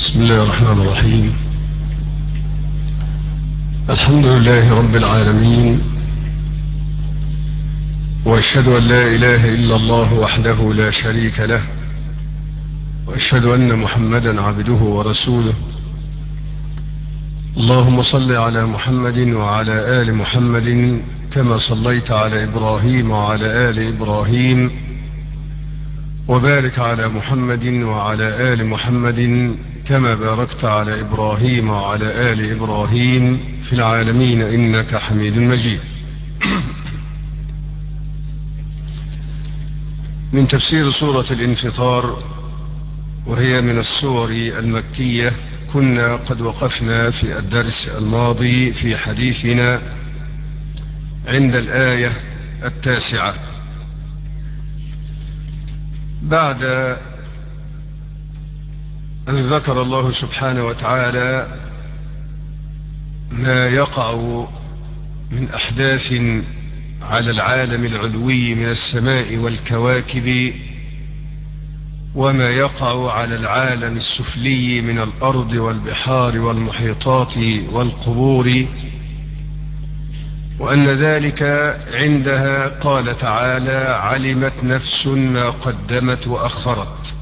بسم الله الرحمن الرحيم الحمد لله رب العالمين واشهد ان لا اله الا الله وحده لا شريك له واشهد ان محمدا عبده ورسوله اللهم صل على محمد وعلى ال محمد كما صليت على ابراهيم وعلى ال ابراهيم وبارك على محمد وعلى ال محمد كما باركت على ابراهيم وعلى ال ابراهيم في العالمين انك حميد مجيد من تفسير سوره الانفطار وهي من السور المكيه كنا قد وقفنا في الدرس الماضي في حديثنا عند الايه التاسعه بعد أن ذكر الله سبحانه وتعالى ما يقع من أحداث على العالم العلوي من السماء والكواكب وما يقع على العالم السفلي من الأرض والبحار والمحيطات والقبور وأن ذلك عندها قال تعالى علمت نفس ما قدمت وأخرت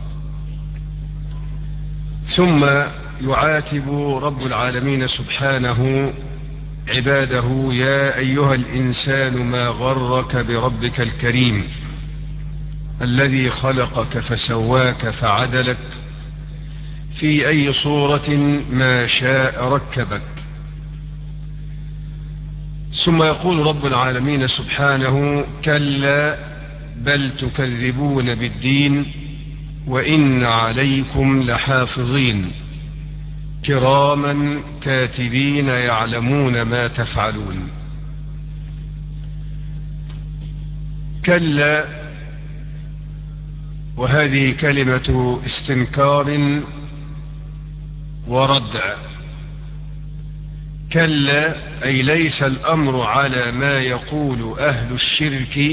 ثم يعاتب رب العالمين سبحانه عباده يا أيها الإنسان ما غرك بربك الكريم الذي خلقك فسواك فعدلك في أي صورة ما شاء ركبك ثم يقول رب العالمين سبحانه كلا بل تكذبون بالدين وإن عليكم لحافظين كراما كاتبين يعلمون ما تفعلون كلا وهذه كلمة استنكار وردع كلا أي ليس الأمر على ما يقول أهل الشرك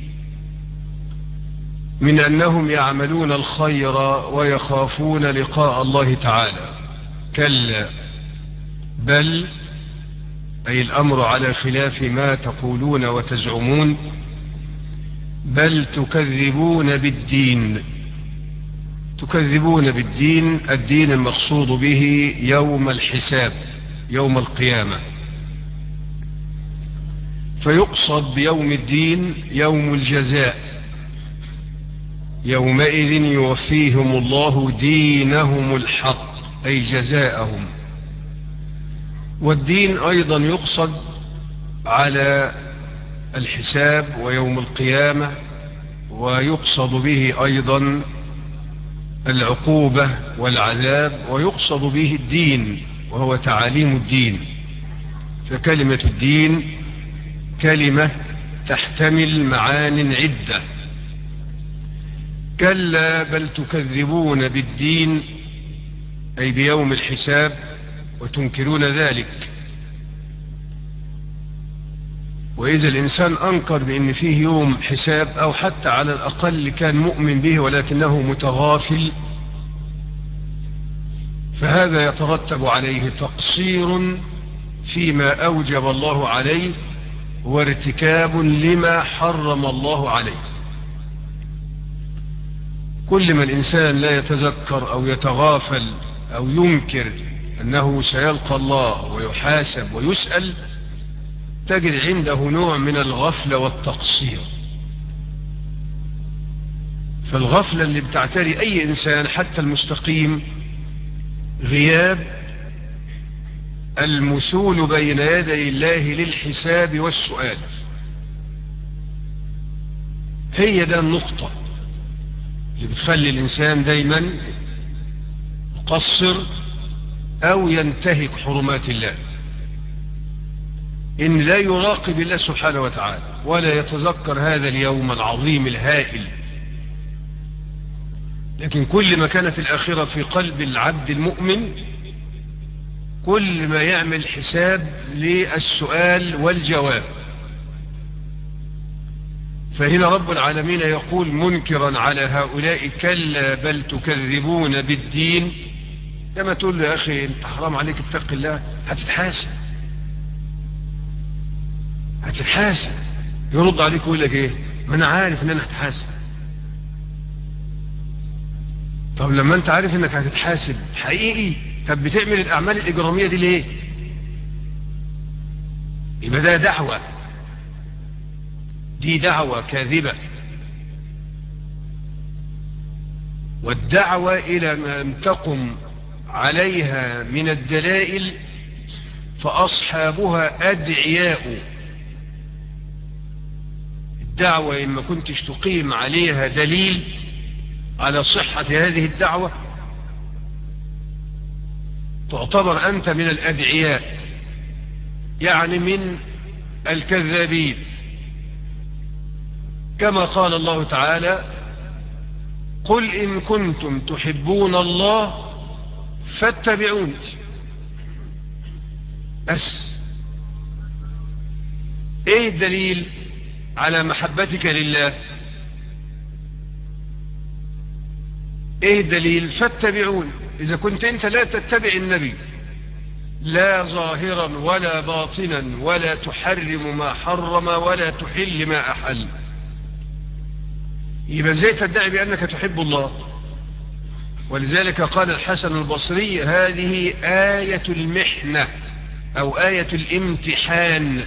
من أنهم يعملون الخير ويخافون لقاء الله تعالى كلا بل أي الأمر على خلاف ما تقولون وتزعمون بل تكذبون بالدين تكذبون بالدين الدين المقصود به يوم الحساب يوم القيامة فيقصد بيوم الدين يوم الجزاء يومئذ يوفيهم الله دينهم الحق أي جزاءهم والدين أيضا يقصد على الحساب ويوم القيامة ويقصد به أيضا العقوبة والعذاب ويقصد به الدين وهو تعاليم الدين فكلمة الدين كلمة تحتمل معان عدة كلا بل تكذبون بالدين أي بيوم الحساب وتنكرون ذلك وإذا الإنسان أنكر بأن فيه يوم حساب أو حتى على الأقل كان مؤمن به ولكنه متغافل فهذا يترتب عليه تقصير فيما أوجب الله عليه وارتكاب لما حرم الله عليه كل ما الإنسان لا يتذكر أو يتغافل أو ينكر أنه سيلقى الله ويحاسب ويسأل تجد عنده نوع من الغفلة والتقصير فالغفلة اللي بتعتري أي إنسان حتى المستقيم غياب المثول بين يدي الله للحساب والسؤال هي ده النقطة اللي بتخلي الإنسان دايما مقصر أو ينتهك حرمات الله إن لا يراقب الله سبحانه وتعالى ولا يتذكر هذا اليوم العظيم الهائل لكن كل ما كانت الآخرة في قلب العبد المؤمن كل ما يعمل حساب للسؤال والجواب فهنا رب العالمين يقول منكرا على هؤلاء كلا بل تكذبون بالدين لما تقول له يا اخي انت حرام عليك اتق الله هتتحاسب هتتحاسب يرد عليك ويقول لك ايه ما انا عارف ان انا هتحاسب طب لما انت عارف انك هتتحاسب حقيقي طب بتعمل الاعمال الاجراميه دي ليه يبقى ده دعوه دي دعوه كاذبه والدعوه الى ما لم تقم عليها من الدلائل فاصحابها ادعياء الدعوه ان ما كنتش تقيم عليها دليل على صحة هذه الدعوة تعتبر أنت من الأدعياء يعني من الكذابين كما قال الله تعالى قل إن كنتم تحبون الله فاتبعوني بس ايه الدليل على محبتك لله ايه الدليل فاتبعون اذا كنت انت لا تتبع النبي لا ظاهرا ولا باطنا ولا تحرم ما حرم ولا تحل ما احل يبقى ازاي تدعي بانك تحب الله ولذلك قال الحسن البصري هذه آية المحنة او آية الامتحان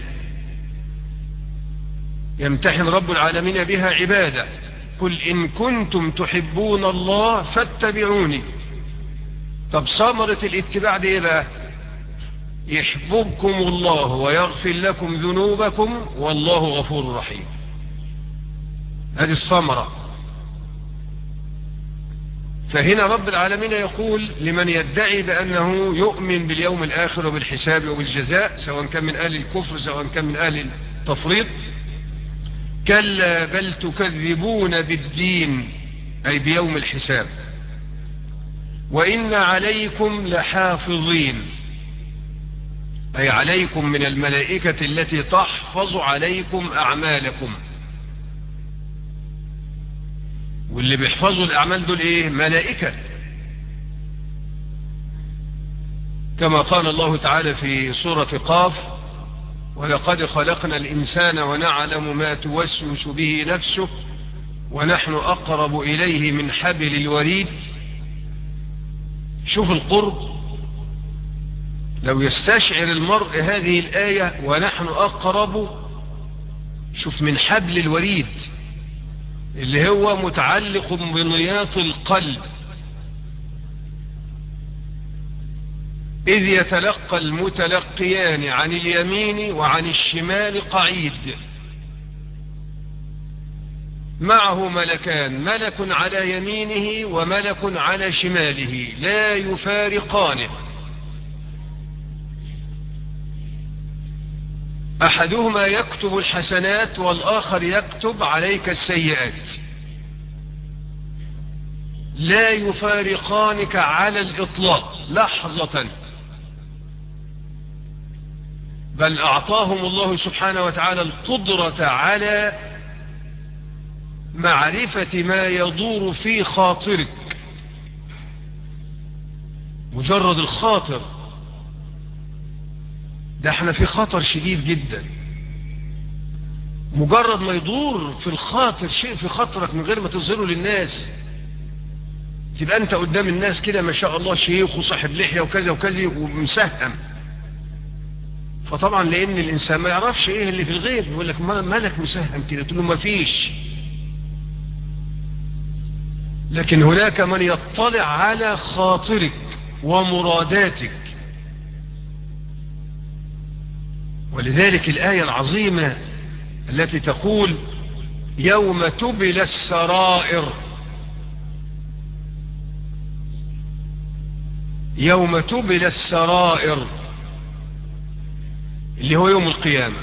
يمتحن رب العالمين بها عباده قل إن كنتم تحبون الله فاتبعوني طب ثمرة الاتباع دي ايه بقى يحببكم الله ويغفر لكم ذنوبكم والله غفور رحيم هذه الثمرة فهنا رب العالمين يقول لمن يدعي بأنه يؤمن باليوم الآخر وبالحساب وبالجزاء سواء كان من أهل الكفر سواء كان من أهل التفريط كلا بل تكذبون بالدين أي بيوم الحساب وإن عليكم لحافظين أي عليكم من الملائكة التي تحفظ عليكم أعمالكم واللي بيحفظوا الأعمال دول إيه ملائكة كما قال الله تعالى في سورة قاف ولقد خلقنا الإنسان ونعلم ما توسوس به نفسه ونحن أقرب إليه من حبل الوريد شوف القرب لو يستشعر المرء هذه الآية ونحن أقرب شوف من حبل الوريد اللي هو متعلق بنياط القلب إذ يتلقى المتلقيان عن اليمين وعن الشمال قعيد معه ملكان ملك على يمينه وملك على شماله لا يفارقانه أحدهما يكتب الحسنات والآخر يكتب عليك السيئات لا يفارقانك على الإطلاق لحظة بل أعطاهم الله سبحانه وتعالى القدرة على معرفة ما يدور في خاطرك مجرد الخاطر ده احنا في خطر شديد جدا مجرد ما يدور في الخاطر شيء في خاطرك من غير ما تظهره للناس تبقى انت قدام الناس كده ما شاء الله شيخ وصاحب لحية وكذا وكذا ومسهم فطبعا لان الانسان ما يعرفش ايه اللي في الغيب يقول لك مالك مسهم كده تقول له ما فيش لكن هناك من يطلع على خاطرك ومراداتك ولذلك الآية العظيمة التي تقول يوم تبل السرائر يوم تبل السرائر اللي هو يوم القيامة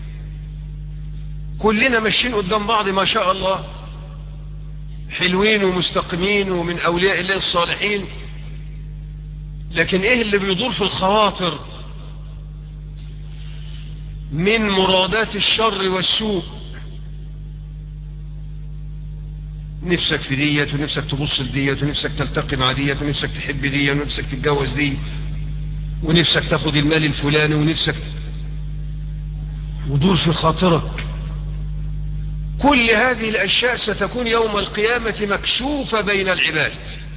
كلنا ماشيين قدام بعض ما شاء الله حلوين ومستقيمين ومن أولياء الله الصالحين لكن ايه اللي بيدور في الخواطر من مرادات الشر والسوء نفسك في ديت ونفسك تبص لديت ونفسك تلتقي مع ديت ونفسك تحب دي ونفسك تتجوز دي ونفسك تاخد المال الفلاني ونفسك ودور في خاطرك كل هذه الأشياء ستكون يوم القيامة مكشوفة بين العباد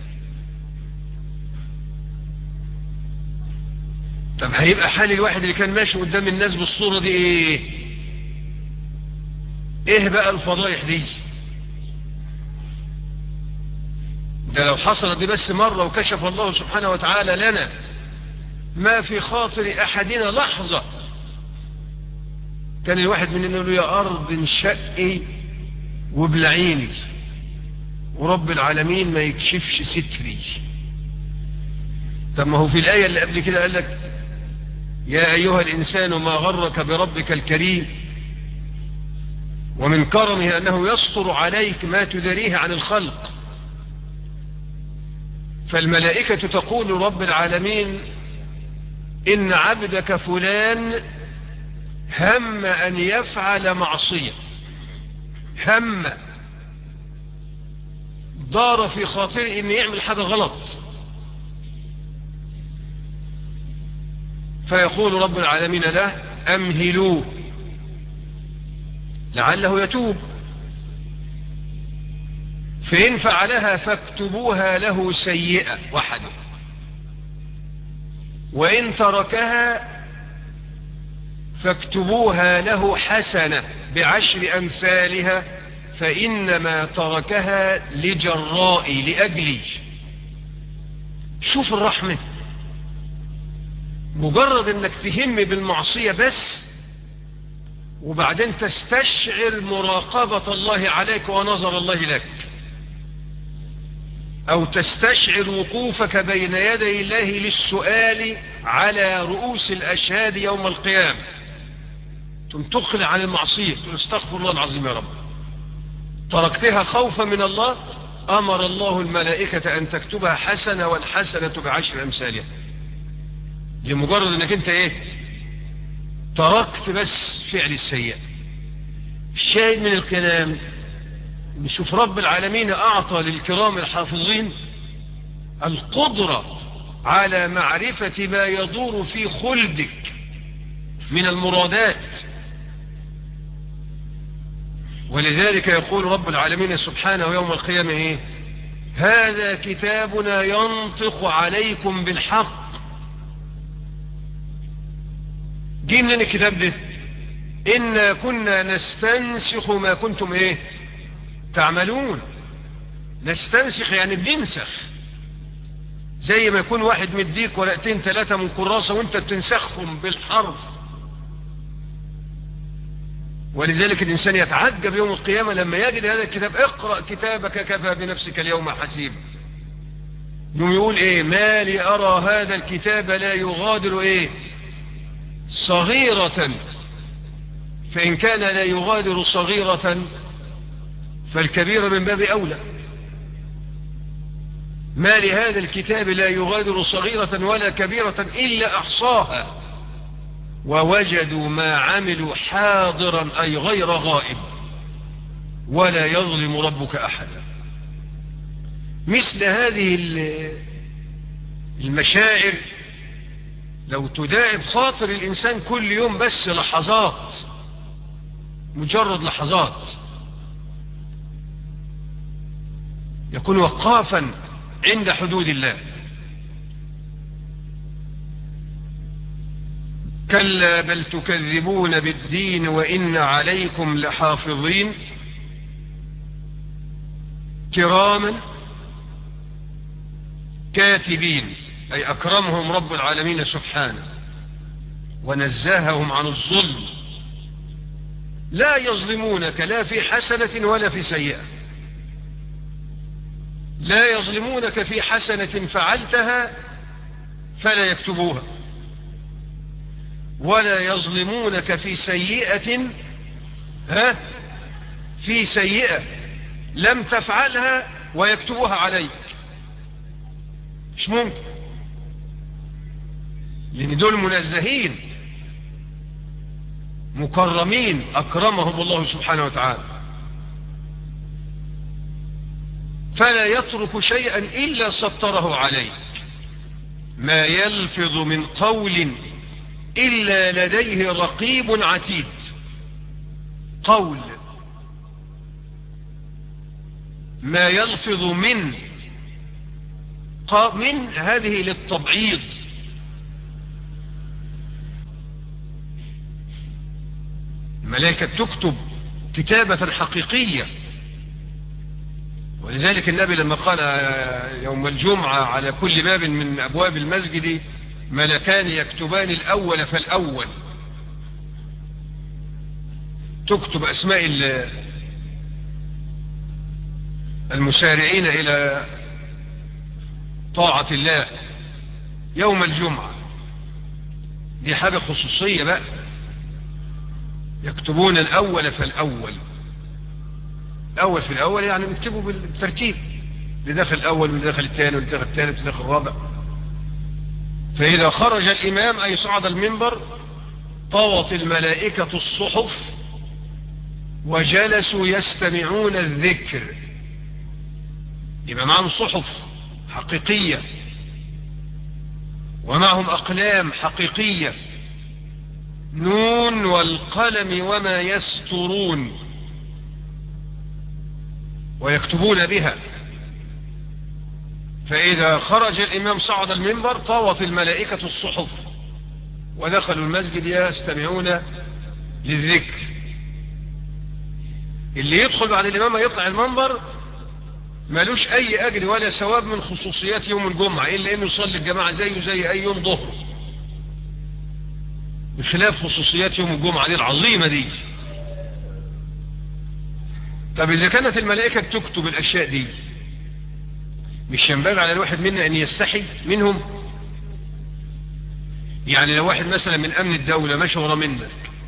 طب هيبقى حال الواحد اللي كان ماشي قدام الناس بالصورة دي ايه ايه بقى الفضائح دي ده لو حصلت دي بس مرة وكشف الله سبحانه وتعالى لنا ما في خاطر احدنا لحظة كان الواحد مننا يقول يا ارض انشقي وابلعيني ورب العالمين ما يكشفش ستري طب ما هو في الآية اللي قبل كده قال لك يا أيها الإنسان ما غرك بربك الكريم ومن كرمه أنه يسطر عليك ما تدريه عن الخلق فالملائكة تقول رب العالمين إن عبدك فلان هم أن يفعل معصية هم دار في خاطره أن يعمل حاجة غلط فيقول رب العالمين له أمهلوه لعله يتوب فإن فعلها فاكتبوها له سيئة وحده وإن تركها فاكتبوها له حسنة بعشر أمثالها فإنما تركها لجرائي لأجلي شوف الرحمة مجرد انك تهم بالمعصية بس وبعدين تستشعر مراقبة الله عليك ونظر الله لك او تستشعر وقوفك بين يدي الله للسؤال على رؤوس الاشهاد يوم القيامة ثم تقلع عن المعصية تقول استغفر الله العظيم يا رب تركتها خوفا من الله امر الله الملائكة ان تكتبها حسنة والحسنة بعشر امثالها لمجرد انك انت ايه تركت بس فعل السيئة الشاهد من الكلام نشوف رب العالمين اعطى للكرام الحافظين القدرة على معرفة ما يدور في خلدك من المرادات ولذلك يقول رب العالمين سبحانه يوم القيامة ايه هذا كتابنا ينطق عليكم بالحق جه منين الكتاب ده إنا كنا نستنسخ ما كنتم إيه تعملون نستنسخ يعني بننسخ زي ما يكون واحد مديك ورقتين ثلاثة من كراسة وانت بتنسخهم بالحرف ولذلك الإنسان يتعجب يوم القيامة لما يجد هذا الكتاب اقرأ كتابك كفى بنفسك اليوم حسيب يوم يقول ايه ما لي أرى هذا الكتاب لا يغادر ايه صغيرة فإن كان لا يغادر صغيرة فالكبير من باب أولى ما لهذا الكتاب لا يغادر صغيرة ولا كبيرة إلا أحصاها ووجدوا ما عملوا حاضرا أي غير غائب ولا يظلم ربك أحدا مثل هذه المشاعر لو تداعب خاطر الإنسان كل يوم بس لحظات مجرد لحظات يكون وقافا عند حدود الله كلا بل تكذبون بالدين وإن عليكم لحافظين كراما كاتبين أي أكرمهم رب العالمين سبحانه ونزههم عن الظلم لا يظلمونك لا في حسنة ولا في سيئة لا يظلمونك في حسنة فعلتها فلا يكتبوها ولا يظلمونك في سيئة ها في سيئة لم تفعلها ويكتبوها عليك مش ممكن لان دول منزهين مكرمين اكرمهم الله سبحانه وتعالى فلا يترك شيئا إلا سطره عليه ما يلفظ من قول إلا لديه رقيب عتيد قول ما يلفظ من من هذه للتبعيض الملائكة تكتب كتابة حقيقية ولذلك النبي لما قال يوم الجمعة على كل باب من أبواب المسجد ملكان يكتبان الأول فالأول تكتب أسماء المسارعين إلى طاعة الله يوم الجمعة دي حاجة خصوصية بقى يكتبون الأول فالأول الأول في الأول يعني بيكتبوا بالترتيب اللي داخل الأول واللي داخل الثاني واللي داخل الثالث واللي داخل الرابع فإذا خرج الإمام أي صعد المنبر طوت الملائكة الصحف وجلسوا يستمعون الذكر يبقى معهم صحف حقيقية ومعهم أقلام حقيقية نون والقلم وما يسترون ويكتبون بها فإذا خرج الإمام صعد المنبر طاوت الملائكة الصحف ودخلوا المسجد يستمعون للذكر اللي يدخل بعد الإمام يطلع المنبر مالوش أي أجر ولا ثواب من خصوصيات يوم الجمعة إلا أنه يصلي الجماعة زيه زي أي يوم ظهر بخلاف خصوصيات يوم الجمعة دي العظيمة دي طب إذا كانت الملائكة بتكتب الأشياء دي مش ينبغي على الواحد منا أن يستحي منهم يعني لو واحد مثلا من أمن الدولة ماشي ورا منك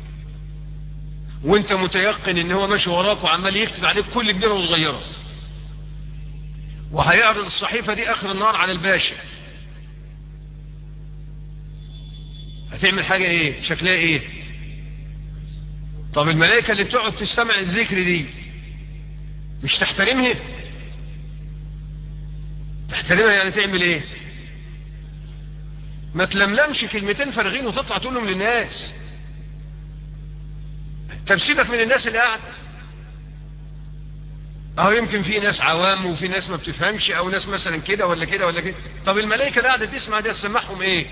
وانت متيقن ان هو ماشي وراك وعمال يكتب عليك كل كبيرة وصغيرة وهيعرض الصحيفة دي اخر النهار على الباشا هتعمل حاجة ايه شكلها ايه طب الملائكة اللي بتقعد تستمع الذكر دي مش تحترمها تحترمها يعني تعمل ايه ما تلملمش كلمتين فارغين وتطلع تقولهم للناس طب سيبك من الناس اللي قاعده اهو يمكن في ناس عوام وفي ناس ما بتفهمش او ناس مثلا كده ولا كده ولا كده طب الملائكه اللي قاعده تسمع دي هتسمعهم ايه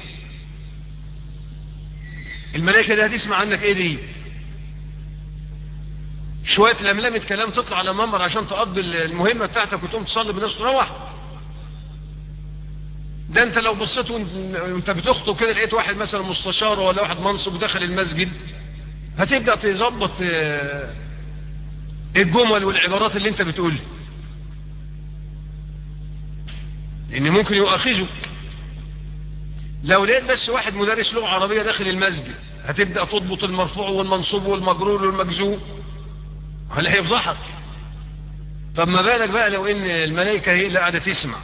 الملائكه دي هتسمع عنك ايه دي شويه لملمه كلام تطلع على منبر عشان تقضي المهمه بتاعتك وتقوم تصلي بالناس تروح ده انت لو بصيت وانت بتخطب كده لقيت واحد مثلا مستشار ولا واحد منصب دخل المسجد هتبدأ تظبط الجمل والعبارات اللي انت بتقولها لان ممكن يؤاخذك لو لقيت بس واحد مدرس لغة عربية داخل المسجد هتبدأ تضبط المرفوع والمنصوب والمجرور والمجزوم هل هيفضحك طب ما بالك بقى لو ان الملائكة هي اللي قاعدة تسمع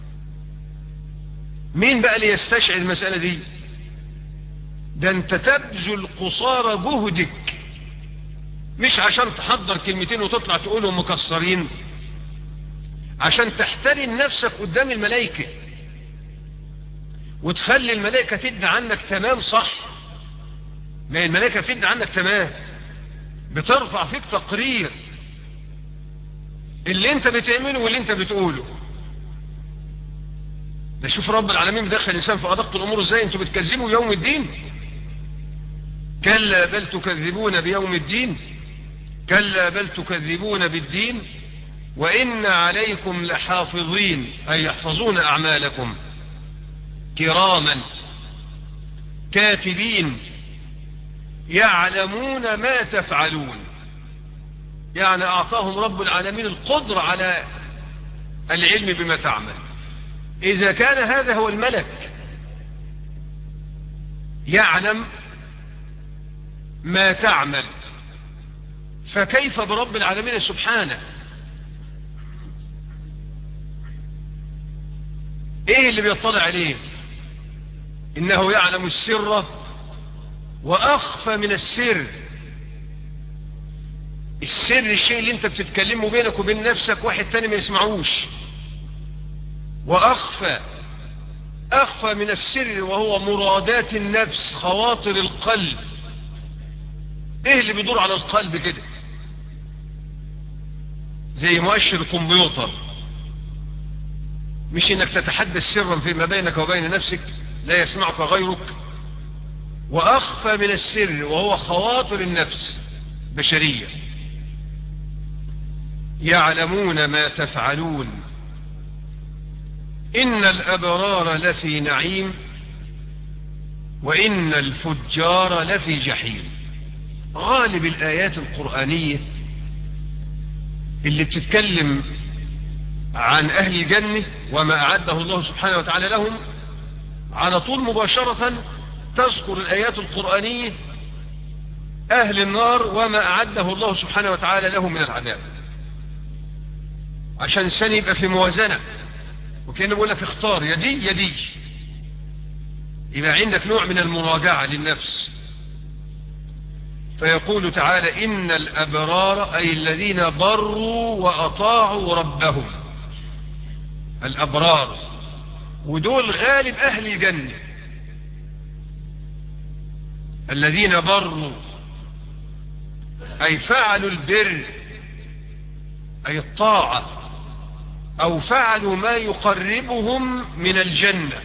مين بقى اللي يستشعر المسألة دي ده انت تبذل قصارى جهدك مش عشان تحضر كلمتين وتطلع تقولهم مكسرين عشان تحترم نفسك قدام الملائكة وتخلي الملائكة تدي عنك تمام صح ما الملائكة بتدي عنك تمام بترفع فيك تقرير اللي انت بتعمله واللي انت بتقوله ده شوف رب العالمين بدخل الانسان في ادق الامور ازاي انتوا بتكذبوا يوم الدين كلا بل تكذبون بيوم الدين كلا بل تكذبون بالدين وإن عليكم لحافظين أي يحفظون أعمالكم كراما كاتبين يعلمون ما تفعلون يعني أعطاهم رب العالمين القدرة على العلم بما تعمل إذا كان هذا هو الملك يعلم ما تعمل فكيف برب العالمين سبحانه ايه اللي بيطلع عليه انه يعلم السر واخفى من السر السر الشيء اللي انت بتتكلمه بينك وبين نفسك واحد تاني ما يسمعوش واخفى اخفى من السر وهو مرادات النفس خواطر القلب ايه اللي بيدور على القلب كده زي مؤشر الكمبيوتر مش انك تتحدث سرا فيما بينك وبين نفسك لا يسمعك غيرك واخفى من السر وهو خواطر النفس بشرية يعلمون ما تفعلون ان الابرار لفي نعيم وان الفجار لفي جحيم غالب الايات القرآنية اللي بتتكلم عن اهل الجنة وما اعده الله سبحانه وتعالى لهم على طول مباشرة تذكر الايات القرآنية اهل النار وما اعده الله سبحانه وتعالى لهم من العذاب عشان الثاني يبقى في موازنة وكأنه بيقول لك اختار يا دي يا دي يبقى عندك نوع من المراجعة للنفس فيقول تعالى إن الأبرار أي الذين بروا وأطاعوا ربهم الأبرار ودول غالب أهل الجنة الذين بروا أي فعلوا البر أي الطاعة أو فعلوا ما يقربهم من الجنة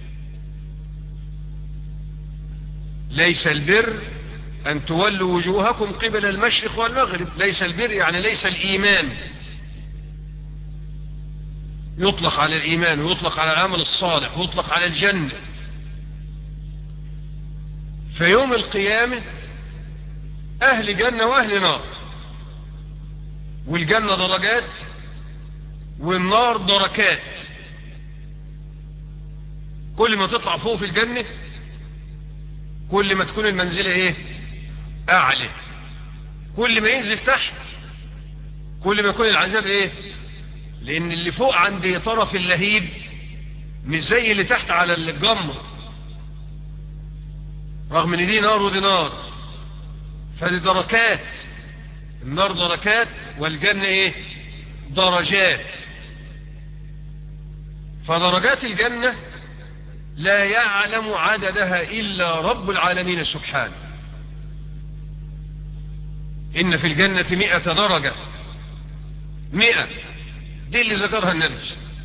ليس البر أن تولوا وجوهكم قبل المشرق والمغرب ليس البر يعني ليس الإيمان يطلق على الإيمان ويطلق على العمل الصالح ويطلق على الجنة في يوم القيامة أهل جنة وأهل نار والجنة درجات والنار دركات كل ما تطلع فوق في الجنة كل ما تكون المنزلة ايه اعلى كل ما ينزل تحت كل ما يكون العذاب ايه لان اللي فوق عند طرف اللهيب مش زي اللي تحت على الجمر رغم ان دي نار ودي نار فدي دركات النار دركات والجنة ايه درجات فدرجات الجنة لا يعلم عددها إلا رب العالمين سبحانه إن في الجنة مئة درجة مئة دي اللي ذكرها النبي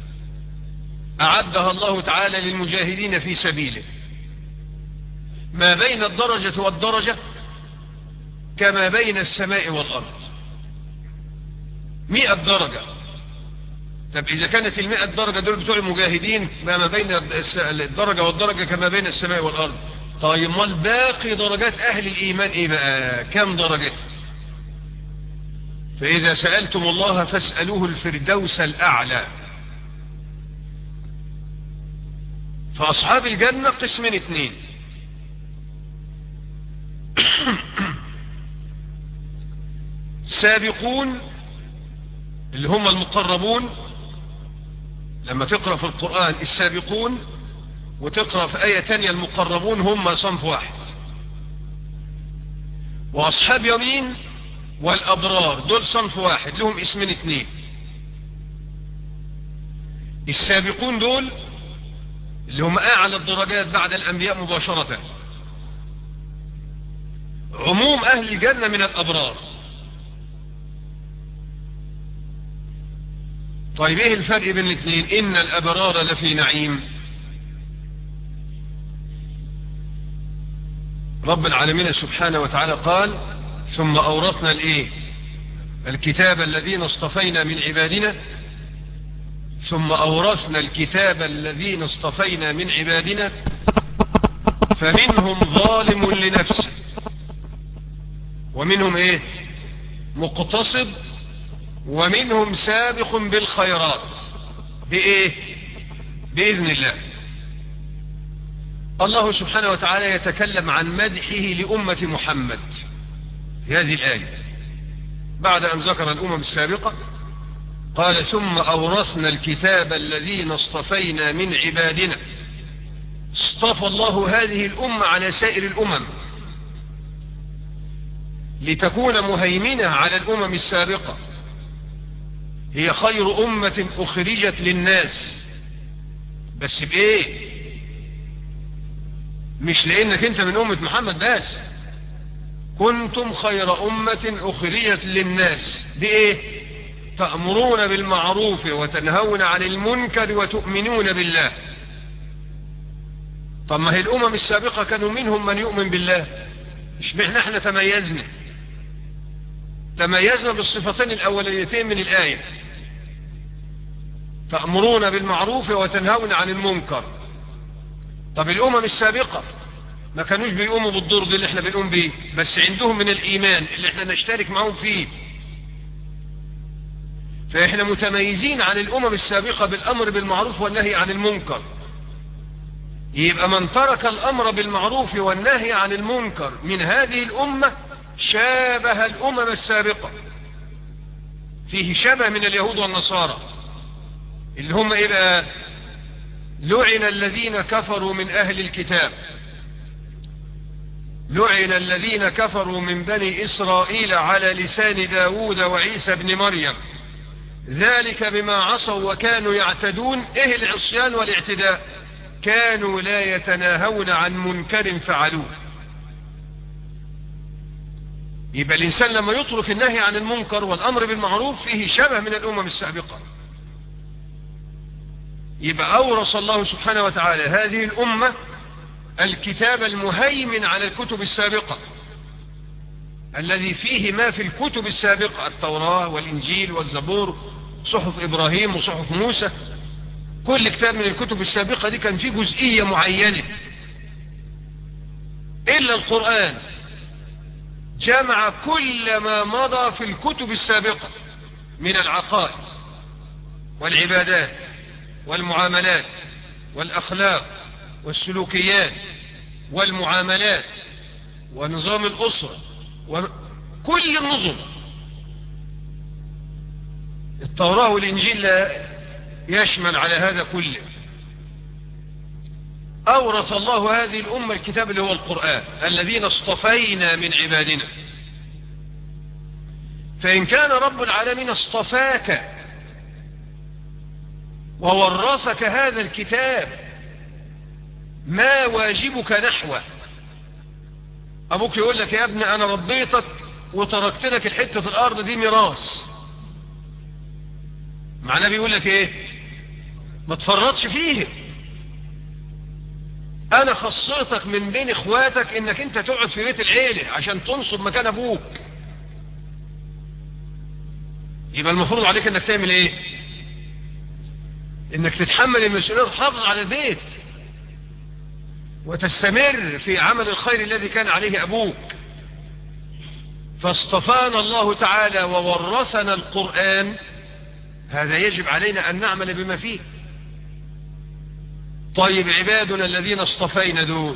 أعدها الله تعالى للمجاهدين في سبيله ما بين الدرجة والدرجة كما بين السماء والأرض مئة درجة طب إذا كانت المئة درجة دول بتوع المجاهدين ما بين الدرجة والدرجة كما بين السماء والأرض طيب ما الباقي درجات أهل الإيمان إيه بقى كم درجة فإذا سألتم الله فاسألوه الفردوس الأعلى فأصحاب الجنة قسمين اثنين سابقون اللي هم المقربون لما تقرأ في القرآن السابقون وتقرأ في آية تانية المقربون هم صنف واحد وأصحاب يمين والأبرار دول صنف واحد لهم اسمين اثنين السابقون دول اللي هم أعلى الدرجات بعد الأنبياء مباشرة عموم أهل الجنة من الأبرار طيب ايه الفرق بين الاثنين ان الابرار لفي نعيم رب العالمين سبحانه وتعالى قال ثم اورثنا الايه الكتاب الذين اصطفينا من عبادنا ثم اورثنا الكتاب الذين اصطفينا من عبادنا فمنهم ظالم لنفسه ومنهم ايه مقتصد ومنهم سابق بالخيرات بإيه بإذن الله الله سبحانه وتعالى يتكلم عن مدحه لأمة محمد في هذه الآية بعد أن ذكر الأمم السابقة قال ثم أورثنا الكتاب الذين اصطفينا من عبادنا اصطفى الله هذه الأمة على سائر الأمم لتكون مهيمنة على الأمم السابقة هي خير أمة أخرجت للناس بس بإيه مش لأنك أنت من أمة محمد بس كنتم خير أمة أخرجت للناس بإيه تأمرون بالمعروف وتنهون عن المنكر وتؤمنون بالله طب ما هي الأمم السابقة كانوا منهم من يؤمن بالله مش احنا احنا تميزنا تميزنا بالصفتين الأوليتين من الآية تأمرون بالمعروف وتنهون عن المنكر طب الأمم السابقة ما كانوش بيقوموا بالدور دي اللي احنا بنقوم بيه بس عندهم من الإيمان اللي احنا نشترك معهم فيه فاحنا متميزين عن الأمم السابقة بالأمر بالمعروف والنهي عن المنكر يبقى من ترك الأمر بالمعروف والنهي عن المنكر من هذه الأمة شابه الأمم السابقة فيه شبه من اليهود والنصارى اللي هم إيه بقى لعن الذين كفروا من أهل الكتاب لعن الذين كفروا من بني إسرائيل على لسان داود وعيسى بن مريم ذلك بما عصوا وكانوا يعتدون إيه العصيان والاعتداء كانوا لا يتناهون عن منكر فعلوه يبقى الإنسان لما يترك النهي عن المنكر والأمر بالمعروف فيه شبه من الأمم السابقة يبقى أورث الله سبحانه وتعالى هذه الأمة الكتاب المهيمن على الكتب السابقة الذي فيه ما في الكتب السابقة التوراة والإنجيل والزبور صحف إبراهيم وصحف موسى كل كتاب من الكتب السابقة دي كان فيه جزئية معينة إلا القرآن جمع كل ما مضى في الكتب السابقة من العقائد والعبادات والمعاملات والأخلاق والسلوكيات والمعاملات ونظام الأسرة وكل النظم التوراة والإنجيل لا يشمل على هذا كله أورث الله هذه الأمة الكتاب اللي هو القرآن الذين اصطفينا من عبادنا فإن كان رب العالمين اصطفاك وورثك هذا الكتاب ما واجبك نحوه أبوك يقول لك يا ابني أنا ربيتك وتركت لك الحتة الأرض دي ميراث معناه بيقول لك إيه ما تفرطش فيه أنا خصيتك من بين إخواتك إنك أنت تقعد في بيت العيلة عشان تنصب مكان أبوك يبقى المفروض عليك إنك تعمل إيه إنك تتحمل المسؤولية وتحافظ على البيت وتستمر في عمل الخير الذي كان عليه أبوك فاصطفانا الله تعالى وورثنا القرآن هذا يجب علينا أن نعمل بما فيه طيب عبادنا الذين اصطفينا دول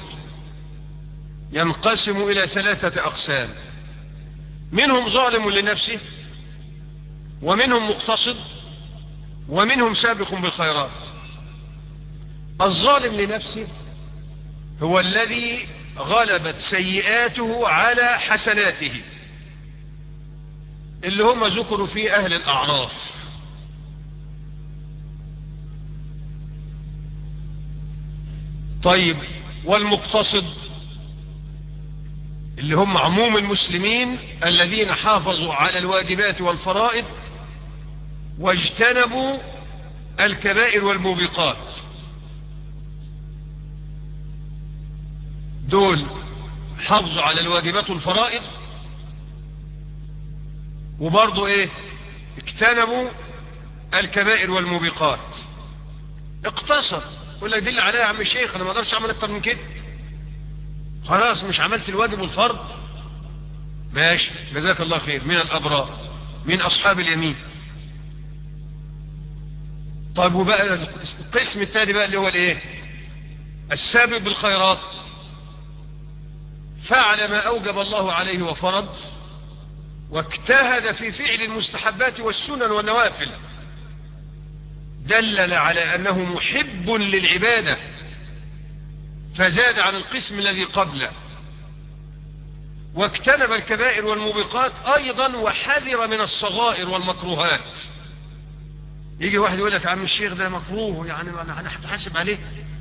ينقسم إلى ثلاثة أقسام منهم ظالم لنفسه ومنهم مقتصد ومنهم سابق بالخيرات الظالم لنفسه هو الذي غلبت سيئاته على حسناته اللي هم ذكروا في أهل الأعراف طيب والمقتصد اللي هم عموم المسلمين الذين حافظوا على الواجبات والفرائض واجتنبوا الكبائر والموبقات دول حافظوا على الواجبات والفرائض وبرضو ايه اجتنبوا الكبائر والموبقات اقتصر يقول لك دل عليها يا عم الشيخ انا ما اقدرش اعمل اكتر من كده خلاص مش عملت الواجب والفرض ماشي جزاك الله خير من الابرار من اصحاب اليمين طيب وبقى القسم الثاني بقى اللي هو الايه السابق بالخيرات فعل ما أوجب الله عليه وفرض واجتهد في فعل المستحبات والسنن والنوافل دلل على أنه محب للعبادة فزاد عن القسم الذي قبله واجتنب الكبائر والموبقات أيضا وحذر من الصغائر والمكروهات يجي واحد يقول لك عم الشيخ ده مكروه يعني أنا هتحاسب عليه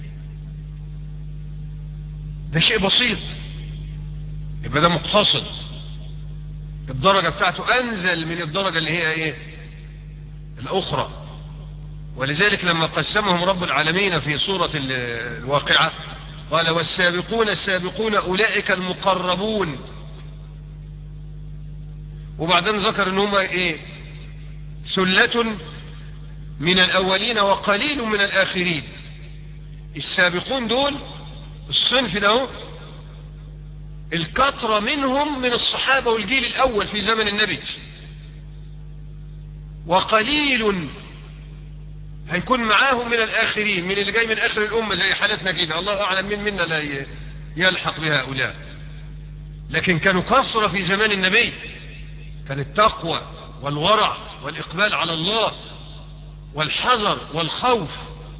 ده شيء بسيط يبقى ده مقتصد الدرجة بتاعته أنزل من الدرجة اللي هي إيه الأخرى ولذلك لما قسمهم رب العالمين في سورة الواقعة قال والسابقون السابقون أولئك المقربون وبعدين ذكر ان هم ايه ثلة من الاولين وقليل من الاخرين السابقون دول الصنف ده الكثرة منهم من الصحابة والجيل الاول في زمن النبي وقليل هيكون معاهم من الاخرين من اللي جاي من اخر الامة زي حالتنا كده الله اعلم مين منا لا يلحق بهؤلاء لكن كانوا كثرة في زمان النبي كان التقوى والورع والإقبال على الله والحذر والخوف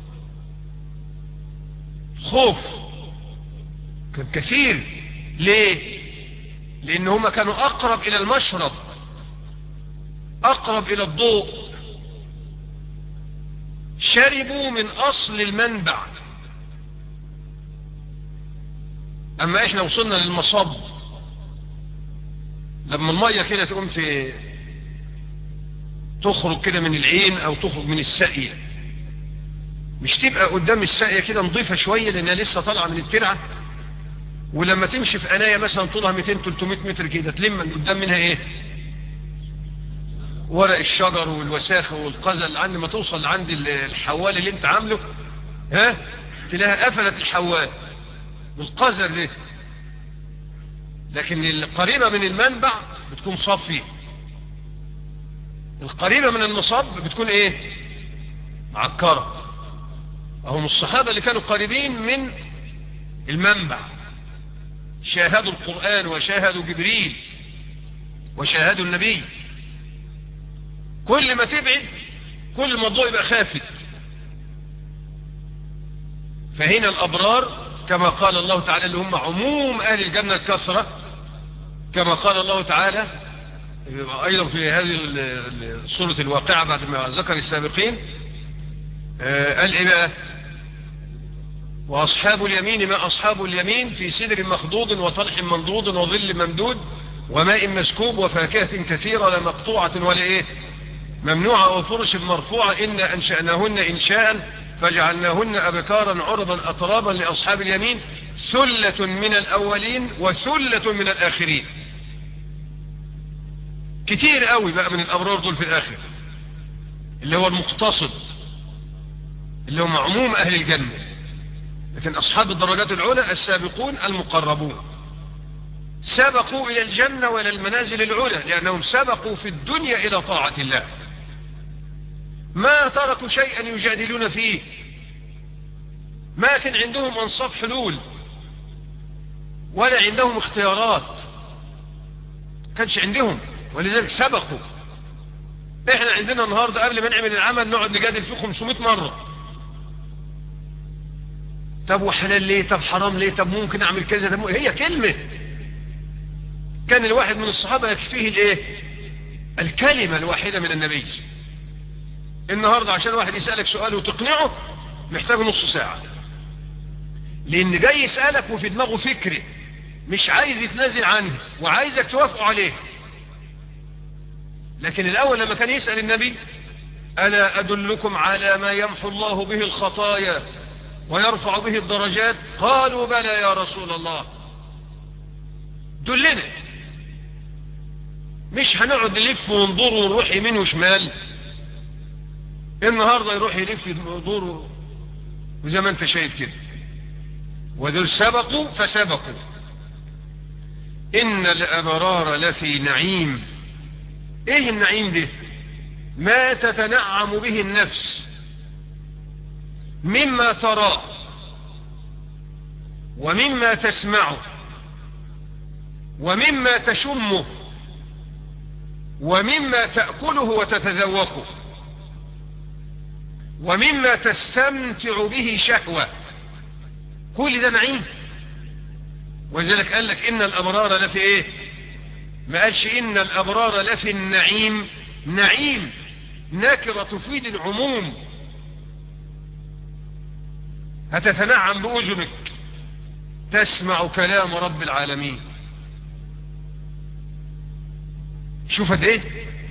خوف كان كثير ليه لأن هم كانوا أقرب إلى المشرب أقرب إلى الضوء شربوا من أصل المنبع أما إحنا وصلنا للمصب لما المية كده تقوم تخرج كده من العين او تخرج من الساقية مش تبقى قدام الساقية كده نظيفة شوية لانها لسه طالعة من الترعة ولما تمشي في قناية مثلا طولها 200 300 متر كده تلم من قدام منها ايه ورق الشجر والوساخة والقزل عند ما توصل عند الحوال اللي انت عامله ها تلاقيها قفلت الحوال والقذر ده لكن القريبة من المنبع بتكون صافية القريبة من المصب بتكون ايه معكرة هم الصحابة اللي كانوا قريبين من المنبع شاهدوا القرآن وشاهدوا جبريل وشاهدوا النبي كل ما تبعد كل الموضوع يبقى خافت فهنا الأبرار كما قال الله تعالى اللي هم عموم أهل الجنة الكثرة كما قال الله تعالى أيضا في هذه سورة الواقعة بعد ما ذكر السابقين قال إيه بقى وأصحاب اليمين ما أصحاب اليمين في سدر مخضوض وطلح منضود وظل ممدود وماء مسكوب وفاكهة كثيرة لا مقطوعة ولا إيه ممنوعة وفرش مرفوعة إنا أنشأناهن إنشاء فجعلناهن أبكارا عربا أطرابا لأصحاب اليمين ثلة من الأولين وثلة من الآخرين كتير قوي بقى من الأبرار دول في الآخر اللي هو المقتصد اللي هم عموم أهل الجنة لكن أصحاب الدرجات العلى السابقون المقربون سبقوا إلى الجنة وإلى المنازل العلى لأنهم سبقوا في الدنيا إلى طاعة الله ما تركوا شيئا يجادلون فيه ما كان عندهم أنصاف حلول ولا عندهم اختيارات كانش عندهم ولذلك سبقوا احنا عندنا النهاردة قبل ما نعمل العمل نقعد نجادل فيه 500 مرة طب وحلال ليه طب حرام ليه طب ممكن اعمل كذا ده هي كلمة كان الواحد من الصحابة يكفيه الايه الكلمة الواحدة من النبي النهاردة عشان واحد يسألك سؤال وتقنعه محتاج نص ساعة لان جاي يسألك وفي دماغه فكرة مش عايز يتنازل عنه وعايزك توافقه عليه لكن الاول لما كان يسأل النبي الا ادلكم على ما يمحو الله به الخطايا ويرفع به الدرجات قالوا بلى يا رسول الله دلنا مش هنقعد نلف وندور ونروح يمين وشمال النهاردة يروح يلف يدور وزي ما انت شايف كده ودول سبقوا فسبقوا ان الابرار لفي نعيم ايه النعيم ده ما تتنعم به النفس مما تراه ومما تسمعه ومما تشمه ومما تأكله وتتذوقه ومما تستمتع به شهوة كل ده نعيم ولذلك قال لك إن الأبرار لفي إيه ما قالش إن الأبرار لفي النعيم نعيم نكرة تفيد العموم هتتنعم بأذنك تسمع كلام رب العالمين شوفت ايه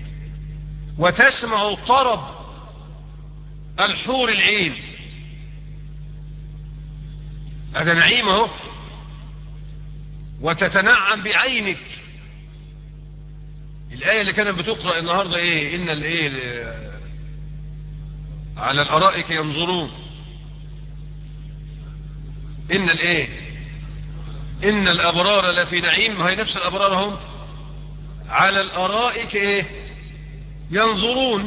وتسمع طرب الحور العين هذا نعيم اهو وتتنعم بعينك الآية اللي كانت بتقرأ النهاردة ايه ان الايه على الارائك ينظرون ان الايه ان الابرار لفي نعيم هي نفس الابرار هم على الارائك ايه ينظرون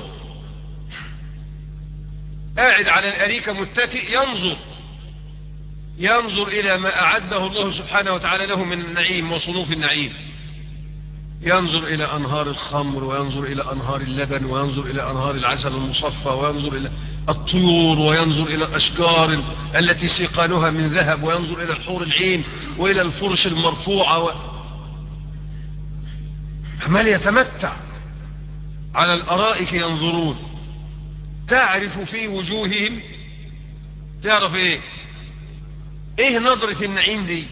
قاعد على الاريكة متكئ ينظر ينظر الى ما اعده الله سبحانه وتعالى له من النعيم وصنوف النعيم ينظر الى انهار الخمر وينظر الى انهار اللبن وينظر الى انهار العسل المصفى وينظر الى الطيور وينظر الى الاشجار التي سيقانها من ذهب وينظر الى الحور العين والى الفرش المرفوعة و... عمال يتمتع على الارائك ينظرون تعرف في وجوههم تعرف ايه ايه نظرة النعيم دي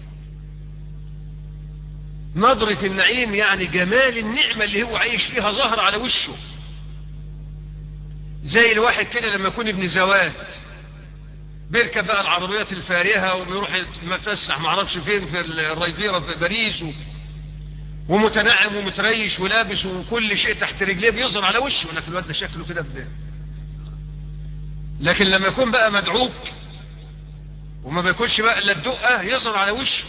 نظرة النعيم يعني جمال النعمة اللي هو عايش فيها ظهر على وشه زي الواحد كده لما يكون ابن زواج بيركب بقى العربيات الفارهة وبيروح يتفسح معرفش فين في الريفيرا في باريس و... ومتنعم ومتريش ولابس وكل شيء تحت رجليه بيظهر على وشه لكن الواد ده شكله كده بده لكن لما يكون بقى مدعوك وما بياكلش بقى الا الدقه يظهر على وشه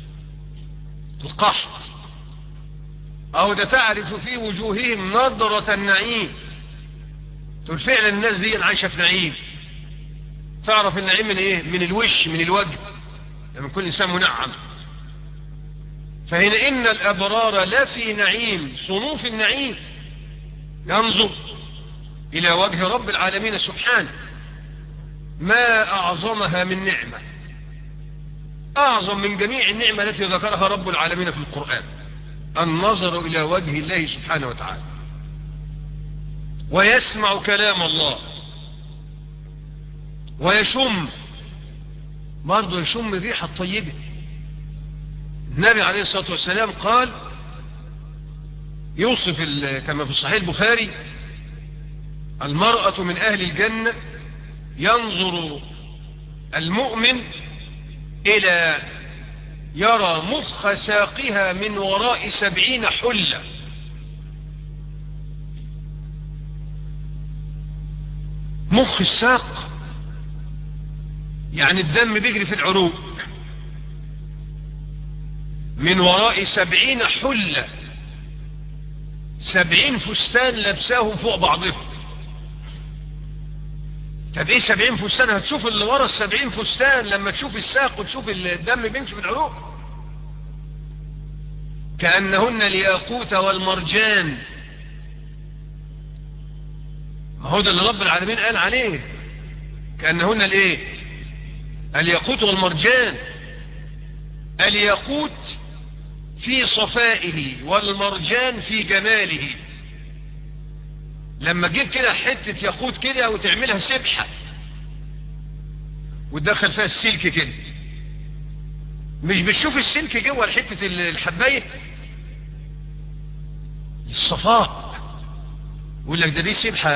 القحط او ده تعرف في وجوههم نظرة النعيم تقول فعلا الناس دي عايشة في نعيم تعرف النعيم من ايه من الوش من الوجه لما يكون الانسان منعم فهنا ان الابرار لا في نعيم صنوف النعيم ينظر الى وجه رب العالمين سبحانه ما اعظمها من نعمه أعظم من جميع النعمة التي ذكرها رب العالمين في القرآن النظر إلى وجه الله سبحانه وتعالى ويسمع كلام الله ويشم برضه يشم الريحة الطيبة النبي عليه الصلاة والسلام قال يوصف كما في صحيح البخاري المرأة من أهل الجنة ينظر المؤمن إلى يرى مخ ساقها من وراء سبعين حلة مخ الساق يعني الدم بيجري في العروق من وراء سبعين حلة سبعين فستان لبساه فوق بعضهم طب ايه سبعين فستان هتشوف اللي ورا السبعين فستان لما تشوف الساق وتشوف الدم بيمشي في العروق كأنهن الياقوت والمرجان ما هو ده اللي رب العالمين قال عليه كأنهن الايه الياقوت والمرجان الياقوت في صفائه والمرجان في جماله لما تجيب كده حتة ياقوت كده وتعملها سبحة وتدخل فيها السلك كده مش بتشوف السلك جوه حتة الحباية الصفاء يقول لك ده دي سبحة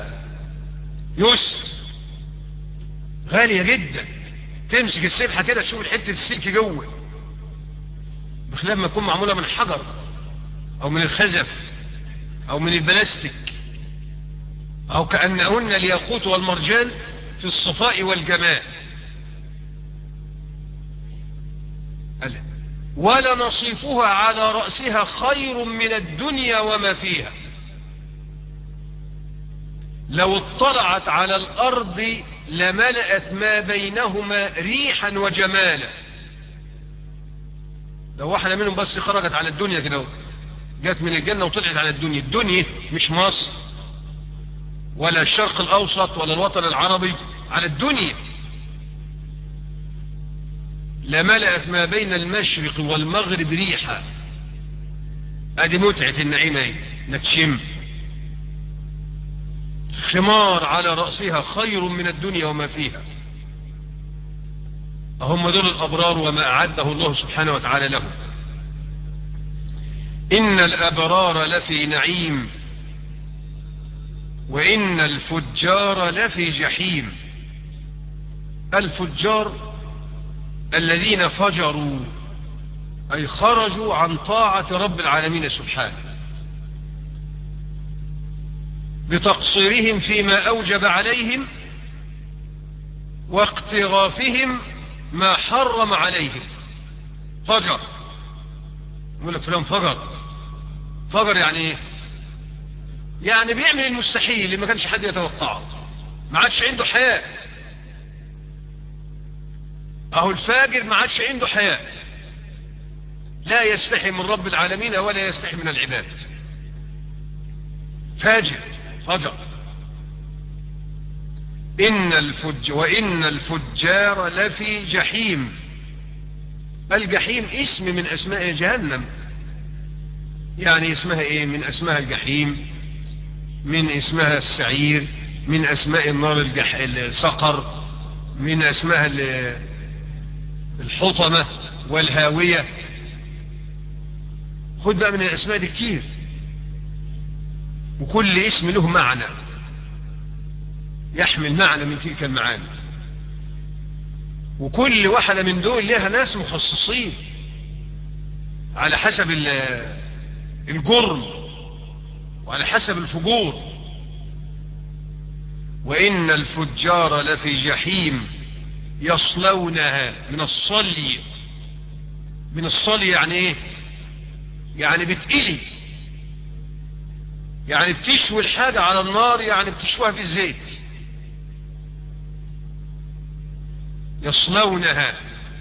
يسر غالية جدا تمسك السبحة كده تشوف حتة السلك جوه بخلاف ما تكون معمولة من حجر او من الخزف او من البلاستيك أو كأنهن الياقوت والمرجان في الصفاء والجمال ولا نصيفها على رأسها خير من الدنيا وما فيها لو اطلعت على الأرض لملأت ما بينهما ريحا وجمالا لو واحدة منهم بس خرجت على الدنيا كده جت من الجنة وطلعت على الدنيا الدنيا مش مصر ولا الشرق الأوسط ولا الوطن العربي على الدنيا لملأت ما بين المشرق والمغرب ريحا ادي متعة النعيم اهي انك تشم خمار على رأسها خير من الدنيا وما فيها هم دول الأبرار وما أعده الله سبحانه وتعالى لهم إن الأبرار لفي نعيم وإن الفجار لفي جحيم الفجار الذين فجروا أي خرجوا عن طاعة رب العالمين سبحانه بتقصيرهم فيما أوجب عليهم واقترافهم ما حرم عليهم فجر يقول لك فلان فجر فجر يعني ايه يعني بيعمل المستحيل اللي ما كانش حد يتوقعه ما عادش عنده حياة اهو الفاجر ما عادش عنده حياة لا يستحي من رب العالمين ولا يستحي من العباد فاجر فجر إن الفج وإن الفجار لفي جحيم الجحيم اسم من أسماء جهنم يعني اسمها إيه من أسماء الجحيم من اسمها السعير من أسماء النار الجح... السقر من أسماء الحطمة والهاوية خد بقى من الأسماء دي كتير وكل اسم له معنى يحمل معنى من تلك المعاني وكل واحدة من دول لها ناس مخصصين على حسب الجرم وعلى حسب الفجور وإن الفجار لفي جحيم يصلونها من الصلي من الصلي يعني ايه يعني بتقلي يعني بتشوي الحاجة على النار يعني بتشويها في الزيت يصلونها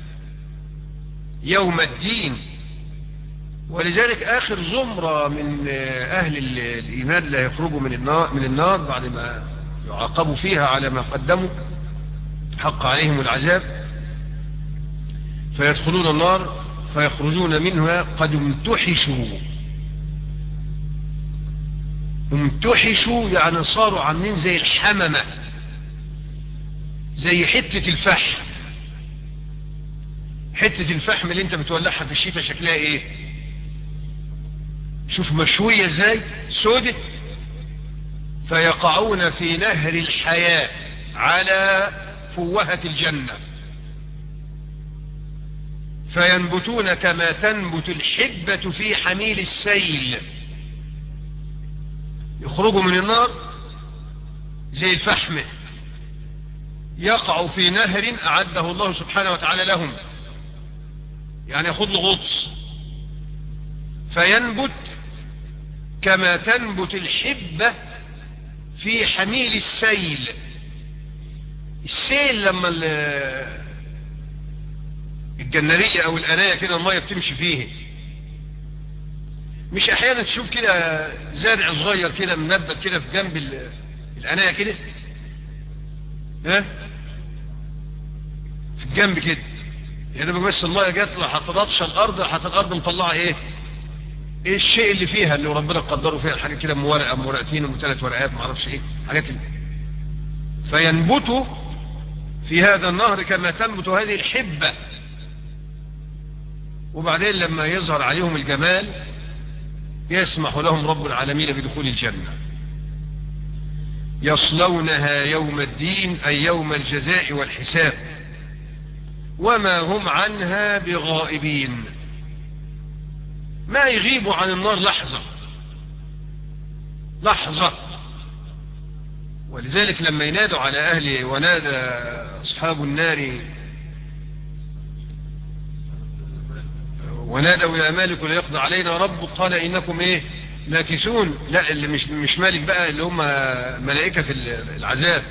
يوم الدين ولذلك آخر زمرة من أهل الإيمان لا يخرجوا من النار, من النار بعد ما يعاقبوا فيها على ما قدموا حق عليهم العذاب فيدخلون النار فيخرجون منها قد امتحشوا امتحشوا يعني صاروا عاملين زي الحممة زي حتة الفحم حتة الفحم اللي انت بتولعها في الشتاء شكلها ايه شوف مشوية ازاي سودة فيقعون في نهر الحياة على فوهة الجنة فينبتون كما تنبت الحبة في حميل السيل يخرجوا من النار زي الفحم يقع في نهر أعده الله سبحانه وتعالى لهم يعني ياخد له غطس فينبت كما تنبت الحبة في حميل السيل السيل لما الجنرية او الاناية كده المية بتمشي فيه مش احيانا تشوف كده زارع صغير كده منبت كده في جنب الاناية كده ها في الجنب كده يعني بس المية جت راح ترطش الارض راحت الارض مطلعه ايه ايه الشيء اللي فيها اللي ربنا قدره فيها الحاجة كده مورقة مورقتين وثلاث ورقات معرفش ايه حاجات اللي. فينبتوا في هذا النهر كما تنبت هذه الحبة وبعدين لما يظهر عليهم الجمال يسمح لهم رب العالمين بدخول الجنة يصلونها يوم الدين أي يوم الجزاء والحساب وما هم عنها بغائبين ما يغيبوا عن النار لحظة لحظة ولذلك لما ينادوا على أهله ونادى أصحاب النار ونادوا يا مالك ليقضى علينا رب قال إنكم إيه ناكسون لا اللي مش مش مالك بقى اللي هم ملائكة العذاب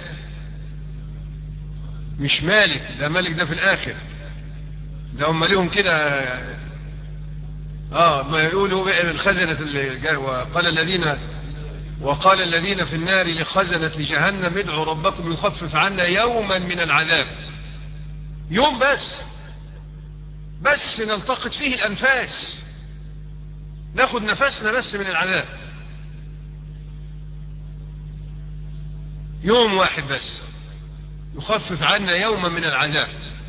مش مالك ده مالك ده في الآخر ده هم ليهم كده اه ما يقولوا الخزنة وقال الذين وقال الذين في النار لخزنة جهنم ادعوا ربكم يخفف عنا يوما من العذاب يوم بس بس نلتقط فيه الأنفاس ناخد نفسنا بس من العذاب يوم واحد بس يخفف عنا يوما من العذاب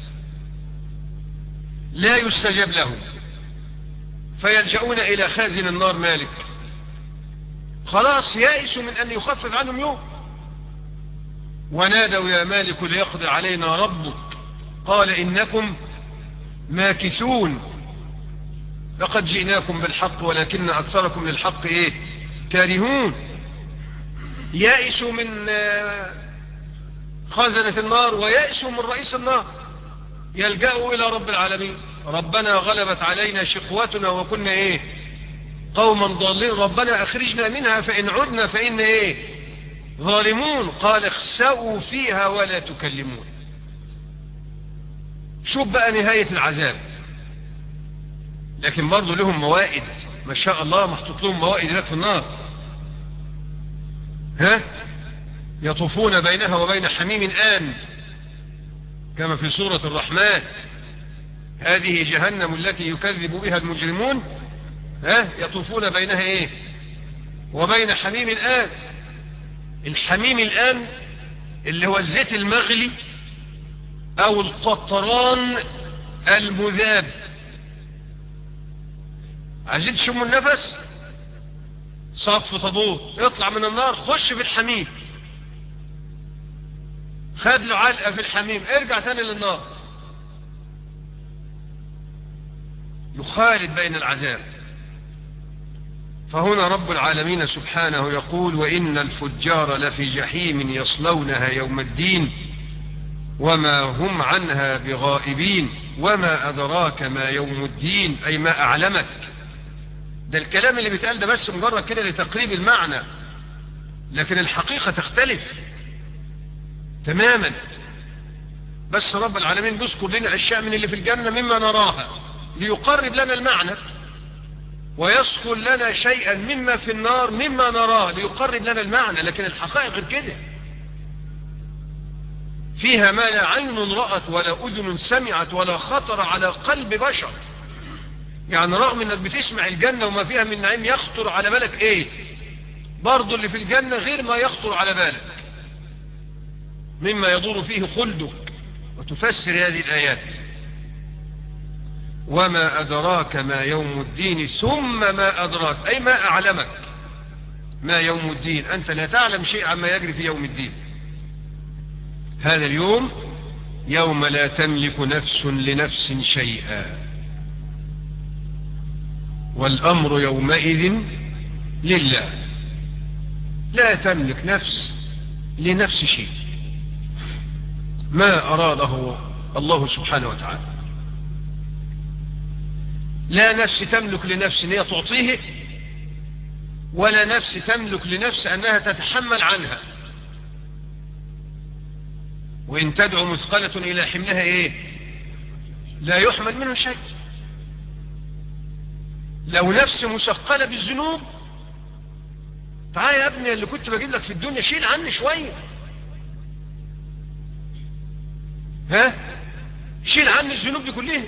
لا يستجاب لهم فيلجؤون إلى خازن النار مالك خلاص يائسوا من أن يخفف عنهم يوم ونادوا يا مالك ليقضي علينا ربك قال إنكم ماكثون لقد جئناكم بالحق ولكن أكثركم للحق إيه كارهون يائسوا من خزنة النار ويأسوا من رئيس النار يلجأوا إلى رب العالمين ربنا غلبت علينا شقوتنا وكنا إيه قوما ضالين ربنا أخرجنا منها فإن عدنا فإن إيه ظالمون قال اخسأوا فيها ولا تكلمون شوف بقى نهاية العذاب لكن برضو لهم موائد ما شاء الله محطوط لهم موائد هناك في النار ها يطوفون بينها وبين حميم آن كما في سورة الرحمن هذه جهنم التي يكذب بها المجرمون ها يطوفون بينها ايه وبين حميم الآن الحميم الآن اللي هو الزيت المغلي او القطران المذاب عايزين تشموا النفس صف طابور اطلع من النار خش في الحميم خد له علقه في الحميم ارجع تاني للنار يخالد بين العذاب فهنا رب العالمين سبحانه يقول وإن الفجار لفي جحيم يصلونها يوم الدين وما هم عنها بغائبين وما أدراك ما يوم الدين أي ما أعلمك ده الكلام اللي بيتقال ده بس مجرد كده لتقريب المعنى لكن الحقيقة تختلف تماما بس رب العالمين بيذكر لنا أشياء من اللي في الجنة مما نراها ليقرب لنا المعنى ويذكر لنا شيئا مما في النار مما نراه ليقرب لنا المعنى لكن الحقائق غير كده فيها ما لا عين رأت ولا أذن سمعت ولا خطر على قلب بشر يعني رغم انك بتسمع الجنة وما فيها من نعيم يخطر على بالك ايه برضو اللي في الجنة غير ما يخطر على بالك مما يدور فيه خلدك وتفسر هذه الآيات وما أدراك ما يوم الدين ثم ما أدراك أي ما أعلمك ما يوم الدين أنت لا تعلم شيء عما يجري في يوم الدين هذا اليوم يوم لا تملك نفس لنفس شيئا والأمر يومئذ لله لا تملك نفس لنفس شيء ما أراده الله سبحانه وتعالى لا نفس تملك لنفس أن هي تعطيه ولا نفس تملك لنفس أنها تتحمل عنها وإن تدعو مثقلة إلى حملها إيه لا يحمل منه شيء لو نفس مثقلة بالذنوب تعال يا ابني اللي كنت بجيب لك في الدنيا شيل عني شوية ها شيل عني الذنوب دي كلها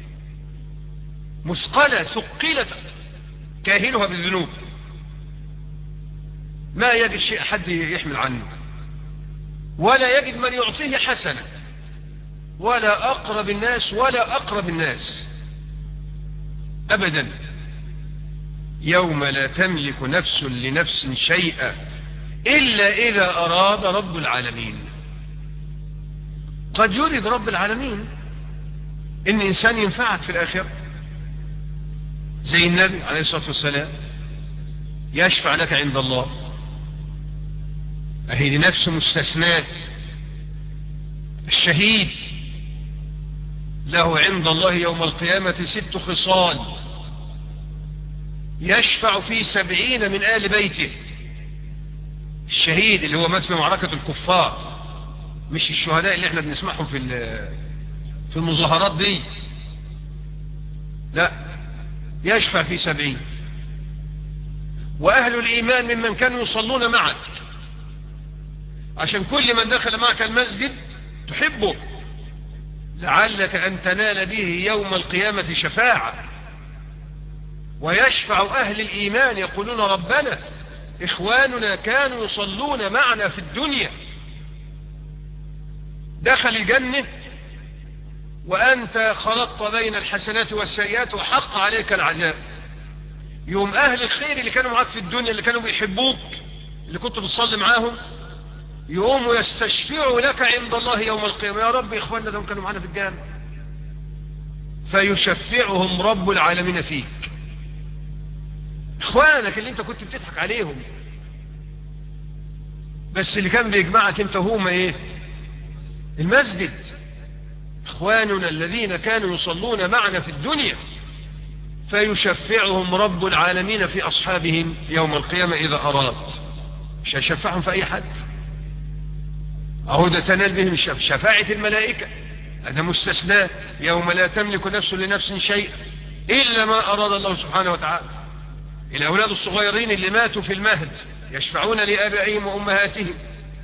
مثقلة ثقيلة كاهلها بالذنوب ما يجد شيء حد يحمل عنه ولا يجد من يعطيه حسنة ولا أقرب الناس ولا أقرب الناس أبدا يوم لا تملك نفس لنفس شيئا إلا إذا أراد رب العالمين قد يريد رب العالمين إن إنسان ينفعك في الآخرة زي النبي عليه الصلاة والسلام يشفع لك عند الله أهي لنفس مستثناء الشهيد له عند الله يوم القيامة ست خصال يشفع في سبعين من آل بيته الشهيد اللي هو مات في معركة الكفار مش الشهداء اللي احنا بنسمعهم في في المظاهرات دي لا يشفع في سبعين وأهل الإيمان ممن كانوا يصلون معك عشان كل من دخل معك المسجد تحبه لعلك أن تنال به يوم القيامة شفاعة ويشفع أهل الإيمان يقولون ربنا إخواننا كانوا يصلون معنا في الدنيا دخل الجنة وأنت خلطت بين الحسنات والسيئات وحق عليك العذاب يوم أهل الخير اللي كانوا معاك في الدنيا اللي كانوا بيحبوك اللي كنت بتصلي معاهم يقوموا يستشفعوا لك عند الله يوم القيامة يا رب إخواننا دول كانوا معانا في الجنة فيشفعهم رب العالمين فيك إخوانك اللي أنت كنت بتضحك عليهم بس اللي كان بيجمعك أنت وهم إيه المسجد إخواننا الذين كانوا يصلون معنا في الدنيا فيشفعهم رب العالمين في أصحابهم يوم القيامة إذا أراد مش هيشفعهم في أي حد أهو ده تنال بهم شفاعة الملائكة هذا مستثنى يوم لا تملك نفس لنفس شيئا إلا ما أراد الله سبحانه وتعالى الأولاد الصغيرين اللي ماتوا في المهد يشفعون لآبائهم وأمهاتهم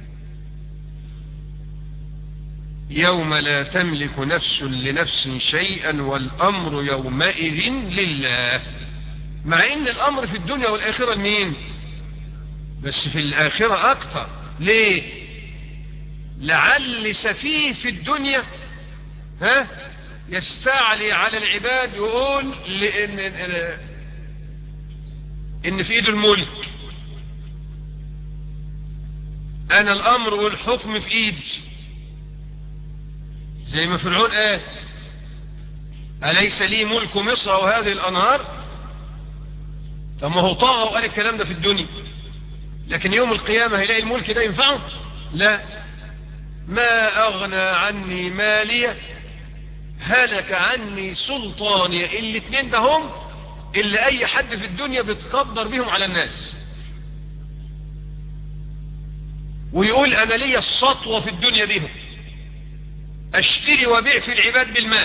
يوم لا تملك نفس لنفس شيئا والأمر يومئذ لله مع ان الأمر في الدنيا والآخرة لمين بس في الآخرة أكتر ليه لعل سفيه في الدنيا ها يستعلي على العباد يقول لأن إن في إيده الملك أنا الأمر والحكم في إيدي زي ما فرعون قال أليس لي ملك مصر وهذه الأنهار طب ما هو طاغى وقال الكلام ده في الدنيا لكن يوم القيامة هيلاقي الملك ده ينفعه لا ما أغنى عني مالية هلك عني سلطاني الاتنين ده هم اللي أي حد في الدنيا بتقدر بهم على الناس ويقول أنا لي السطوة في الدنيا بهم اشتري وبيع في العباد بالمال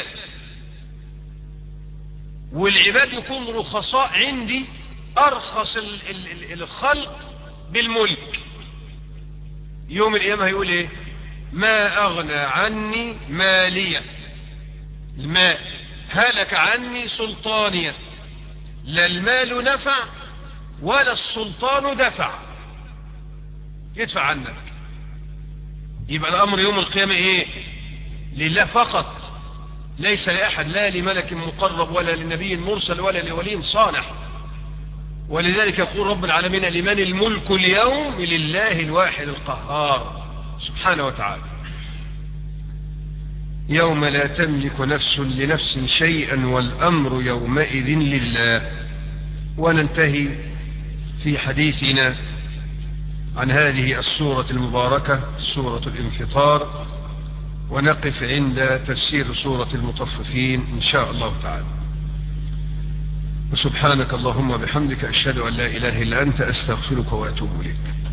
والعباد يكون رخصاء عندي ارخص ال ال الخلق بالملك يوم القيامة هيقول ايه ما اغنى عني مالية المال هلك عني سلطانيا لا المال نفع ولا السلطان دفع يدفع عنك يبقى الامر يوم القيامة ايه لله فقط ليس لأحد لا لملك مقرب ولا لنبي مرسل ولا لولي صالح ولذلك يقول رب العالمين لمن الملك اليوم لله الواحد القهار سبحانه وتعالى يوم لا تملك نفس لنفس شيئا والأمر يومئذ لله وننتهي في حديثنا عن هذه السورة المباركة سورة الانفطار ونقف عند تفسير سورة المطففين إن شاء الله تعالى وسبحانك اللهم بحمدك أشهد أن لا إله إلا أنت أستغفرك وأتوب إليك